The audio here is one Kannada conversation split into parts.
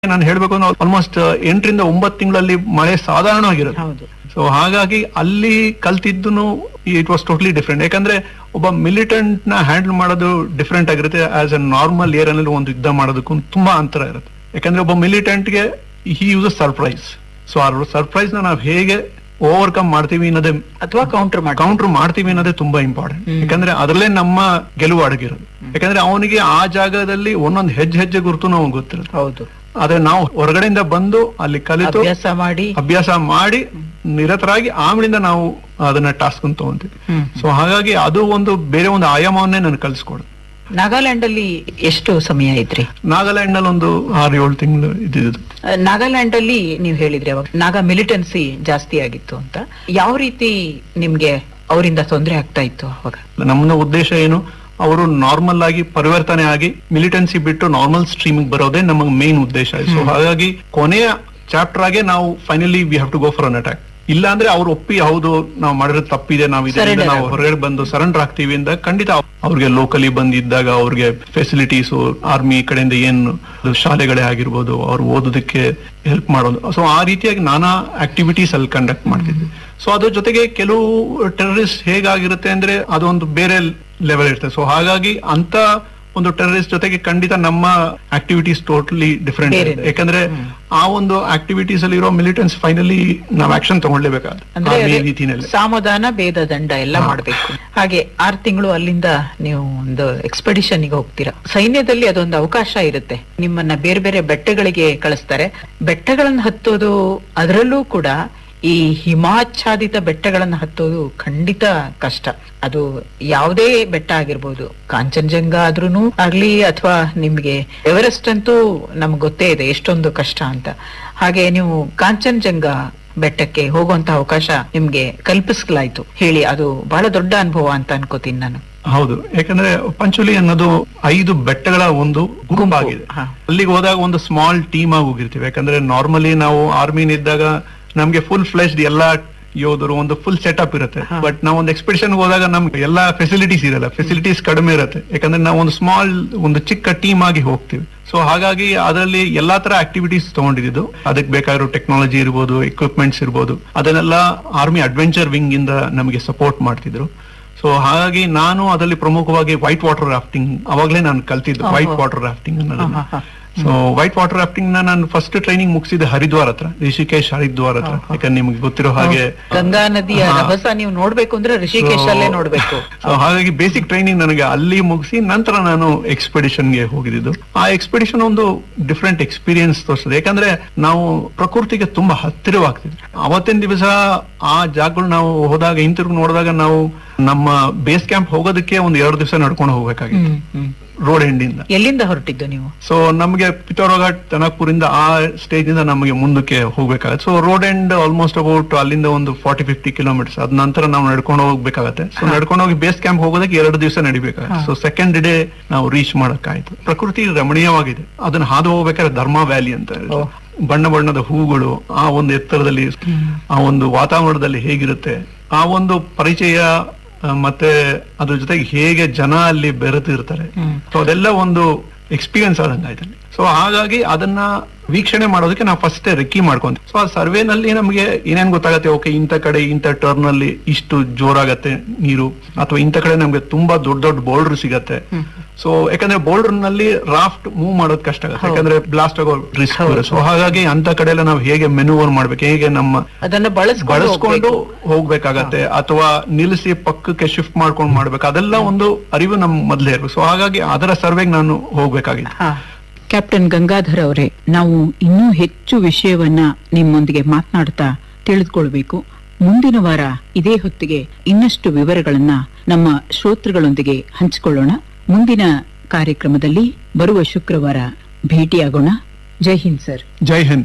ನಾನು ಹೇಳ್ಬೇಕು ಅಂದ್ರೆ ಆಲ್ಮೋಸ್ಟ್ ಎಂಟರಿಂದ ಒಂಬತ್ತು ತಿಂಗಳಲ್ಲಿ ಮಳೆ ಸಾಧಾರಣವಾಗಿರುತ್ತೆ ಹೌದು ಸೊ ಹಾಗಾಗಿ ಅಲ್ಲಿ ಕಲ್ತಿದ್ದು ಇಟ್ ವಾಸ್ ಟೋಟ್ಲಿ ಡಿಫ್ರೆಂಟ್ ಯಾಕಂದ್ರೆ ಒಬ್ಬ ಮಿಲಿಟೆಂಟ್ ನ ಹ್ಯಾಂಡಲ್ ಮಾಡೋದು ಡಿಫ್ರೆಂಟ್ ಆಗಿರುತ್ತೆ ಆಸ್ ಎ ನಾರ್ಮಲ್ ಏರ್ ಅಲ್ಲಿ ಒಂದು ಯುದ್ಧ ಮಾಡೋದಕ್ಕೂ ತುಂಬಾ ಅಂತರ ಇರುತ್ತೆ ಯಾಕಂದ್ರೆ ಒಬ್ಬ militant ಗೆ ಹಿ ಯೂಸ್ ಸರ್ಪ್ರೈಸ್ ಸೊ ಆ ಸರ್ಪ್ರೈಸ್ ನ ನಾವು ಹೇಗೆ ಓವರ್ಕಮ್ ಮಾಡ್ತೀವಿ ಅನ್ನೋದೇ ಅಥವಾ ಕೌಂಟರ್ ಮಾಡಿ ಕೌಂಟರ್ ಮಾಡ್ತೀವಿ ಅನ್ನೋದೇ ತುಂಬಾ ಇಂಪಾರ್ಟೆಂಟ್ ಹ್ಮ್. ಯಾಕಂದ್ರೆ ಅದರಲ್ಲೇ ನಮ್ಮ ಗೆಲುವು ಅಡಗಿರೋದು ಯಾಕಂದ್ರೆ ಅವನಿಗೆ ಆ ಜಾಗದಲ್ಲಿ ಒಂದೊಂದು ಹೆಜ್ಜೆ ಹೆಜ್ಜೆ ಗುರುತು ನಾವು ಗೊತ್ತಿರುತ್ತೆ ಹೌದು ಆದ್ರೆ ನಾವು ಹೊರಗಡೆಯಿಂದ ಬಂದು ಅಲ್ಲಿ ಕಲಿತು ಅಭ್ಯಾಸ ಮಾಡಿ ಅಭ್ಯಾಸ ಮಾಡಿ ನಿರತರಾಗಿ ಆಮೇಲಿಂದ ನಾವು ಅದನ್ನ ಟಾಸ್ಕ್ ಅಂತ ತಗೊಂತೀವಿ ಹ್ಮ್. ಸೊ ಹಾಗಾಗಿ ಅದು ಒಂದು ಬೇರೆ ಒಂದು ಆಯಾಮವನ್ನೇ ನನ್ ಕಲಿಸ್ಕೊಡು ನಾಗಾಲ್ಯಾಂಡ್ ಅಲ್ಲಿ ಎಷ್ಟು ಸಮಯ ಇದ್ರಿ ನಾಗಾಲ್ಯಾಂಡ್ ನಲ್ಲಿ ಒಂದು ಆರು ಏಳು ತಿಂಗಳು ಇದ್ದಿದ್ದು ಆ, ನಾಗಾಲ್ಯಾಂಡ್ ಅಲ್ಲಿ ನೀವು ಹೇಳಿದ್ರಿ ಅವಾಗ ನಾಗಾ ಮಿಲಿಟೆನ್ಸಿ ಜಾಸ್ತಿ ಆಗಿತ್ತು ಅಂತ ಯಾವ ರೀತಿ ನಿಮ್ಗೆ ಅವರಿಂದ ತೊಂದರೆ ಆಗ್ತಾ ಇತ್ತು ಅವಾಗ ನಮ್ಮ ಉದ್ದೇಶ ಏನು ಅವರು ನಾರ್ಮಲ್ ಆಗಿ ಪರಿವರ್ತನೆ ಆಗಿ ಮಿಲಿಟೆನ್ಸಿ ಬಿಟ್ಟು ನಾರ್ಮಲ್ ಸ್ಟ್ರೀಮಿಂಗ್ ಬರೋದೇ ನಮ್ಮ ಮೇನ್ ಉದ್ದೇಶ ಸೊ ಹಾಗಾಗಿ ಕೊನೆಯ ಚಾಪ್ಟರ್ ಆಗಿ ನಾವು finally we have to go for an attack ಇಲ್ಲ ಅಂದ್ರೆ ಅವ್ರು ಒಪ್ಪಿ ಹೌದು ನಾವು ಮಾಡಿರೋದು ತಪ್ಪಿದೆ ನಾವು ಇದರಿಂದ Surrender ನಾವು ಆಗ್ಬೋದು. ಹೊರಗಡೆ ಬಂದು ಸರೆಂಡರ್ ಆಗ್ತೀವಿ ಅಂತ ಖಂಡಿತ ಅವ್ರಿಗೆ ಲೋಕಲಿ ಬಂದಿದ್ದಾಗ ಅವ್ರಿಗೆ ಫೆಸಿಲಿಟೀಸ್ ಆರ್ಮಿ ಕಡೆಯಿಂದ ಏನು ಶಾಲೆಗಳೇ ಆಗಿರ್ಬೋದು ಅವ್ರು ಓದೋದಕ್ಕೆ ಹೆಲ್ಪ್ ಮಾಡೋದು ಸೊ ಆ ರೀತಿಯಾಗಿ ನಾನಾ ಆಕ್ಟಿವಿಟೀಸ್ ಅಲ್ಲಿ ಕಂಡಕ್ಟ್ ಮಾಡ್ತಿದ್ವಿ ಸೊ ಅದ್ರ ಜೊತೆಗೆ ಕೆಲವು ಟೆರರಿಸ್ಟ್ ಹೇಗಾಗಿರುತ್ತೆ ಅಂದ್ರೆ ಅದೊಂದು ಬೇರೆ ಲೆವೆಲ್ ಇರ್ತದೆ ಸೊ ಹಾಗಾಗಿ ಅಂತ ಒಂದು ಟೆರರಿಸ್ಟ್ ಜೊತೆಗೆ ಖಂಡಿತ ನಮ್ಮ ಆಕ್ಟಿವಿಟೀಸ್ ಟೋಟಲಿ ಡಿಫ್ರೆಂಟ್ ಬೇರೆ. ಯಾಕಂದ್ರೆ ಆ ಒಂದು ಆಕ್ಟಿವಿಟೀಸ್ ಅಲ್ಲಿ ಇರೋ ಮಿಲಿಟೆನ್ಸ್ ಫೈನಲಿ ನಾವು ಆಕ್ಷನ್ ತಗೊಳ್ಲೇಬೇಕಾಗುತ್ತೆ ಅಂದ್ರೆ ಆ ಅದೇ ರೀತಿನಲ್ಲಿ ಸಾಮಧಾನ ಭೇದ ದಂಡ ಎಲ್ಲ ಹಾ. ಮಾಡ್ಬೇಕು ಹಾಗೆ ಆರ್ ತಿಂಗಳು ಅಲ್ಲಿಂದ ನೀವು ಒಂದು ಎಕ್ಸ್ಪೆಡಿಷನ್ ಗೆ ಹೋಗ್ತೀರಾ ಸೈನ್ಯದಲ್ಲಿ ಅದೊಂದು ಅವಕಾಶ ಇರುತ್ತೆ ನಿಮ್ಮನ್ನ ಬೇರೆ ಬೇರೆ ಬೆಟ್ಟಗಳಿಗೆ ಕಳಿಸ್ತಾರೆ ಬೆಟ್ಟಗಳನ್ನ ಹತ್ತೋದು ಅದರಲ್ಲೂ ಕೂಡ ಈ ಹಿಮಾಚ್ಛಾದಿತ ಬೆಟ್ಟಗಳನ್ನ ಹತ್ತೋದು ಖಂಡಿತ ಕಷ್ಟ ಅದು ಯಾವುದೇ ಬೆಟ್ಟ ಆಗಿರ್ಬೋದು ಕಾಂಚನಜಂಗ ಆದ್ರೂನು ಆಗ್ಲಿ ಅಥವಾ ನಿಮ್ಗೆ ಎವರೆಸ್ಟ್ ಅಂತೂ ನಮ್ಗೆ ಗೊತ್ತೇ ಇದೆ ಎಷ್ಟೊಂದು ಕಷ್ಟ ಅಂತ ಹಾಗೆ ನೀವು ಕಾಂಚನಜಂಗ ಬೆಟ್ಟಕ್ಕೆ ಹೋಗುವಂತ ಅವಕಾಶ ನಿಮ್ಗೆ ಕಲ್ಪಿಸಲಾಯ್ತು ಹೇಳಿ ಅದು ಬಹಳ ದೊಡ್ಡ ಅನುಭವ ಅಂತ ಅನ್ಕೋತೀನಿ ನಾನು ಹೌದು ಯಾಕಂದ್ರೆ ಪಂಚುಲಿ ಅನ್ನೋದು ಐದು ಬೆಟ್ಟಗಳ ಒಂದು ಗುಂಪಾಗಿದೆ ಹಾ. ಅಲ್ಲಿಗೆ ಹೋದಾಗ ಒಂದು ಸ್ಮಾಲ್ ಟೀಮ್ ಆಗಿ ಹೋಗಿರ್ತೀವಿ ಯಾಕಂದ್ರೆ ನಾರ್ಮಲಿ ನಾವು ಆರ್ಮಿನ ಇದ್ದಾಗ ನಮ್ಗೆ ಫುಲ್ ಫ್ಲೆಶ್ಡ್ ಎಲ್ಲಾ ಯೋಧರು ಒಂದು ಫುಲ್ ಸೆಟಪ್ ಇರುತ್ತೆ ಹಾ. ಬಟ್ ನಾವು ಒಂದು ಎಕ್ಸ್ಪೆಡಿಷನ್ ಹೋದಾಗ ನಮ್ಗೆ ಎಲ್ಲಾ ಫೆಸಿಲಿಟೀಸ್ ಇರಲ್ಲ ಫೆಸಿಲಿಟೀಸ್ ಕಡಿಮೆ ಇರುತ್ತೆ ಯಾಕಂದ್ರೆ ನಾವು ಒಂದು ಸ್ಮಾಲ್ ಒಂದು ಚಿಕ್ಕ ಟೀಮ್ ಆಗಿ ಹೋಗ್ತೀವಿ ಸೊ ಹಾಗಾಗಿ ಅದರಲ್ಲಿ ಎಲ್ಲಾ ತರ ಆಕ್ಟಿವಿಟೀಸ್ ತಗೊಂಡಿದ್ದು ಅದಕ್ಕೆ ಬೇಕಾಗಿರೋ ಟೆಕ್ನಾಲಜಿ ಇರ್ಬೋದು ಎಕ್ವಿಪ್ಮೆಂಟ್ಸ್ ಇರ್ಬೋದು ಅದನ್ನೆಲ್ಲ ಆರ್ಮಿ ಅಡ್ವೆಂಚರ್ ವಿಂಗ್ ಇಂದ ನಮಗೆ ಸಪೋರ್ಟ್ ಮಾಡ್ತಿದ್ರು ಸೊ ಹಾಗಾಗಿ ನಾನು ಅದರಲ್ಲಿ ಪ್ರಮುಖವಾಗಿ ವೈಟ್ ವಾಟರ್ ರಾಫ್ಟಿಂಗ್ ಅವಾಗ್ಲೇ ನಾನು ಕಲ್ತಿದ್ದು ಓಹೋ. ವೈಟ್ ವಾಟರ್ ರಾಫ್ಟಿಂಗ್ ಅನ್ನೋದನ್ನ ಹಾ, ಹಾ, ಹಾ. ಸೊ ವೈಟ್ ವಾಟರ್ ರಾಫ್ಟಿಂಗ್ ನ ನಾನು ಫಸ್ಟ್ ಟ್ರೈನಿಂಗ್ ಮುಗಿಸಿದ ಹರಿದ್ವಾರ್ ಹತ್ರ ರಿಷಿಕೇಶ್ ಹರಿದ್ವಾರ್ ಹತ್ರ ಹಾ, ಹಾ. ಯಾಕಂದ್ರೆ ನಿಮ್ಗೆ ಗೊತ್ತಿರೋ ಹಾಗೆ ಗಂಗಾ ನದಿಯ ಹಾ. ರಭಸ ನೀವು ನೋಡ್ಬೇಕು ಅಂದ್ರೆ ರಿಷಿಕೇಶ್ ಅಲ್ಲೇ ನೋಡ್ಬೇಕು So, ಹಾಗಾಗಿ ಬೇಸಿಕ್ ಟ್ರೈನಿಂಗ್ ನನಗೆ ಅಲ್ಲಿ ಮುಗಿಸಿ ನಂತರ ನಾನು ಎಕ್ಸ್ಪೆಡಿಷನ್ ಗೆ ಹೋಗಿದ್ದು ಆ ಎಕ್ಸ್ಪೆಡಿಷನ್ ಒಂದು ಡಿಫ್ರೆಂಟ್ ಎಕ್ಸ್ಪೀರಿಯನ್ಸ್ ತೋರಿಸ್ತದೆ ಯಾಕಂದ್ರೆ ನಾವು ಪ್ರಕೃತಿಗೆ ತುಂಬಾ ಹತ್ತಿರವಾಗ್ತಿದ್ವಿ ಅವತ್ತಿನ ದಿವಸ ಆ ಜಾಗಗಳು ನಾವು ಹೋದಾಗ ಹಿಂತಿರುಗಿ ನೋಡಿದಾಗ ನಾವು ನಮ್ಮ ಬೇಸ್ ಕ್ಯಾಂಪ್ ಹೋಗೋದಕ್ಕೆ ಒಂದು ಎರಡು ದಿವಸ ನಡ್ಕೊಂಡು ಹೋಗ್ಬೇಕಾಗಿತ್ತು ಹ್ಮ್, ಹ್ಮ್. ರೋಡ್ ಎಂಡಿಂದ ಎಲ್ಲಿಂದ ಹೊರಟಿದ್ದು ನೀವು ಸೊ ನಮಗೆ ಪಿತೋರಘಾಟ್ ತನಕ್ಪುರಿಂದ ಆ ಸ್ಟೇಜ್ ಇಂದ ನಮಗೆ ಮುಂದಕ್ಕೆ ಹೋಗ್ಬೇಕಾಗತ್ತೆ so road end almost about ಅಲ್ಲಿಂದ ಒಂದು ಫಾರ್ಟಿ ಫಿಫ್ಟಿ ಕಿಲೋಮೀಟರ್ಸ್ ಅದ ನಂತರ ನಾವು ನಡ್ಕೊಂಡು ಹೋಗ್ಬೇಕಾಗತ್ತೆ ಸೊ ಹಾ. ನಡ್ಕೊಂಡು ಹೋಗಿ ಬೇಸ್ ಕ್ಯಾಂಪ್ ಹೋಗೋದಕ್ಕೆ ಎರಡು ದಿವಸ ನಡಿಬೇಕಾಗತ್ತೆ ಹಾ. ಸೊ ಸೆಕೆಂಡ್ ಡೇ ನಾವು ರೀಚ್ ಮಾಡಕ್ಕಾಯ್ತು ಪ್ರಕೃತಿ ರಮಣೀಯವಾಗಿದೆ ಅದನ್ನ ಹಾದು ಹೋಗ್ಬೇಕಾದ್ರೆ ಧರ್ಮ ವ್ಯಾಲಿ ಅಂತ ಇದೆ. ಓ. ಬಣ್ಣ ಬಣ್ಣದ ಹೂಗಳು ಆ ಒಂದು ಎತ್ತರದಲ್ಲಿ ಆ ಒಂದು ವಾತಾವರಣದಲ್ಲಿ ಹೇಗಿರುತ್ತೆ ಆ ಒಂದು ಪರಿಚಯ ಆ, ಮತ್ತೆ ಅದ್ರ ಜೊತೆಗೆ ಹೇಗೆ ಜನ ಅಲ್ಲಿ ಬೆರೆತಿರ್ತಾರೆ ಹ್ಮ್. ಸೊ ಅದೆಲ್ಲ ಒಂದು ಎಕ್ಸ್ಪೀರಿಯನ್ಸ್ ಆದಂಗೆ ಆಯ್ತು ಅಲ್ಲಿ ಸೊ ಹಾಗಾಗಿ ಅದನ್ನ ವೀಕ್ಷಣೆ ಮಾಡೋದಕ್ಕೆ ನಾವು ಫಸ್ಟ್ ರೆಕ್ಕಿ ಮಾಡ್ಕೊಂತೀವಿ ಸೊ ಆ ಸರ್ವೆನಲ್ಲಿ ನಮಗೆ ಏನೇನ್ ಗೊತ್ತಾಗತ್ತೆ ಓಕೆ ಇಂಥ ಕಡೆ ಇಂಥ ಟರ್ನ್ ಅಲ್ಲಿ ಇಷ್ಟು ಜೋರಾಗತ್ತೆ ನೀರು ಅಥವಾ ಇಂಥ ಕಡೆ ನಮ್ಗೆ ತುಂಬಾ ದೊಡ್ಡ ದೊಡ್ಡ ಬೋಲ್ಡರ್ ಸಿಗತ್ತೆ ಹ್ಮ್. ಸೊ ಯಾಕಂದ್ರೆ ಬೋಲ್ಡರ್ ನಲ್ಲಿ ರಾಫ್ಟ್ ಮೂವ್ ಮಾಡೋದು ಕಷ್ಟ ಆಗುತ್ತೆ ಹೌದು. ಯಾಕಂದ್ರೆ ಬ್ಲಾಸ್ಟ್ ಆಗೋ ರಿಸ್ಕ್ ಹೌದು. ಸೊ ಹಾಗಾಗಿ ಅಂತ ಕಡೆ ಎಲ್ಲ ನಾವು ಹೇಗೆ ಮೆನುವರ್ ಮಾಡ್ಬೇಕು ಹೇಗೆ ನಮ್ಮ ಅದನ್ನ ಬಳಸ್ಕೊಂಡು ಬಳಸ್ಕೊಂಡು ಹೋಗ್ಬೇಕು. ಹೋಗ್ಬೇಕಾಗತ್ತೆ ಅಥವಾ ನಿಲ್ಲಿಸಿ ಪಕ್ಕಕ್ಕೆ ಶಿಫ್ಟ್ ಮಾಡ್ಕೊಂಡು ಮಾಡ್ಬೇಕು ಅದೆಲ್ಲ ಒಂದು ಅರಿವು ನಮ್ ಮೊದ್ಲೇ ಇರ್ಬೇಕು ಸೊ ಹಾಗಾಗಿ ಅದರ ಸರ್ವೆಗೆ ನಾನು ಹೋಗ್ಬೇಕಾಗಿತ್ತು ಹಾ. ಕ್ಯಾಪ್ಟನ್ ಗಂಗಾಧರ್ ಅವರೇ ನಾವು ಇನ್ನೂ ಹೆಚ್ಚು ವಿಷಯವನ್ನ ನಿಮ್ಮೊಂದಿಗೆ ಮಾತನಾಡ್ತಾ ತಿಳಿದುಕೊಳ್ಬೇಕು ಮುಂದಿನ ವಾರ ಇದೇ ಹೊತ್ತಿಗೆ ಇನ್ನಷ್ಟು ವಿವರಗಳನ್ನ ನಮ್ಮ ಶ್ರೋತೃಗಳೊಂದಿಗೆ ಹಂಚಿಕೊಳ್ಳೋಣ ಮುಂದಿನ ಕಾರ್ಯಕ್ರಮದಲ್ಲಿ ಬರುವ ಶುಕ್ರವಾರ ಭೇಟಿಯಾಗೋಣ ಜೈ ಹಿಂದ್ ಸರ್ ಜೈ ಹಿಂದ್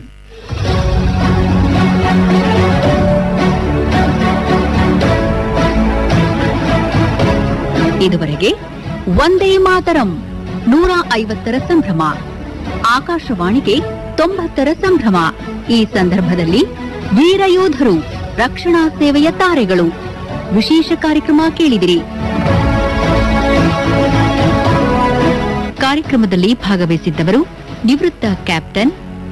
ಇದುವರೆಗೆ ಒಂದೇ ಮಾತರಂ ನೂರ ಐವತ್ತರ ಸಂಭ್ರಮ ಆಕಾಶವಾಣಿಗೆ ತೊಂಬತ್ತರ ಸಂಭ್ರಮ ಈ ಸಂದರ್ಭದಲ್ಲಿ ವೀರಯೋಧರು ರಕ್ಷಣಾ ಸೇವೆಯ ತಾರೆಗಳು ವಿಶೇಷ ಕಾರ್ಯಕ್ರಮ ಕೇಳಿದಿರಿ ಕಾರ್ಯಕ್ರಮದಲ್ಲಿ ಭಾಗವಹಿಸಿದ್ದವರು ನಿವೃತ್ತ ಕ್ಯಾಪ್ಟನ್